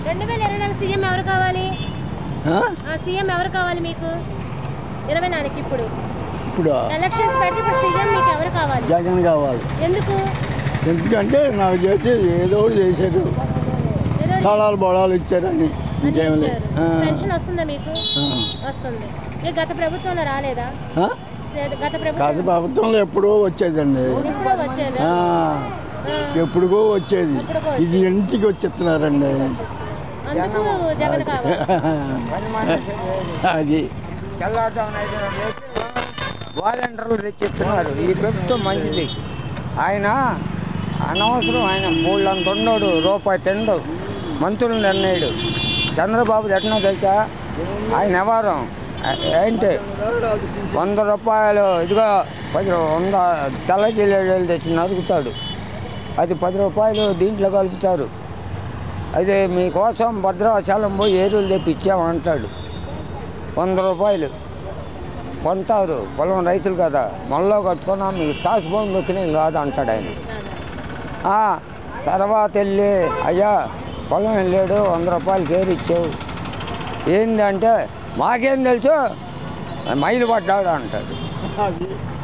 రెండు వేల ఇరవై నాలుగు సీఎం ఎవరు కావాలి ఆ? ఆ సీఎం ఎవరు కావాలి మీకు ఇరవై నాలుగు ఇప్పుడు ఇప్పుడు ఎలక్షన్స్ పెడితే ఇప్పుడు సీఎం మీకు ఎవరు కావాలి జగన్ కావాలి ఎందుకు ఎందుకంటే నాకు చేసి ఏదో ఒకటి చేశారు ఏదో ఒకటి స్థలాలు బొడాలు ఇచ్చారని ఇంకేం అన్ని లేదు ఇచ్చారు. పెన్షన్ వస్తుందా మీకు ఆ. వస్తుంది ఏ గత ప్రభుత్వంలో రాలేదా ఆ? గత కాదు ప్రభుత్వం ప్రభుత్వంలో ఎప్పుడో వచ్చేదండి ఇప్పుడు వచ్చేదా ఆ, ఆ. ఎప్పుడుగో వచ్చేది ఎప్పుడుగో ఇది ఇంటికి వచ్చేస్తున్నారండి అందుకు జగన్ కావాలి అది తెల్లారుజామున ఐదున్నర లేచి వాలంటీర్లు తెచ్చిస్తున్నారు ఈ ప్రభుత్వం మంచిది ఆయన అనవసరం ఆయన మూళ్ళంత ఉండడు రూపాయి తిండు మంత్రులు నిర్ణయుడు చంద్రబాబు ఎట్లా తెలుసా ఆయన ఎవరం ఏంటి వంద రూపాయలు ఇదిగో పది రూ- వంద తెల్ల జిల్లేళ్ళు తెచ్చి నరుకుతాడు అది పది రూపాయలు దీంట్లో కలుపుతారు అదే మీకోసం భద్రాచలం పోయి ఏరులు తెప్పించామంటాడు వంద రూపాయలు కొంటారు పొలం రైతులు కదా మొల్లో కట్టుకున్నా మీకు తాసుబోన్ దొక్కినేం కాదు అంటాడు ఆయన ఆ, తర్వాత వెళ్ళి అయ్యా పొలం వెళ్ళాడు వంద రూపాయలు కేర్ ఇచ్చావు ఏందంటే మాకేం తెలుసు మైలు పడ్డాడు అంటాడు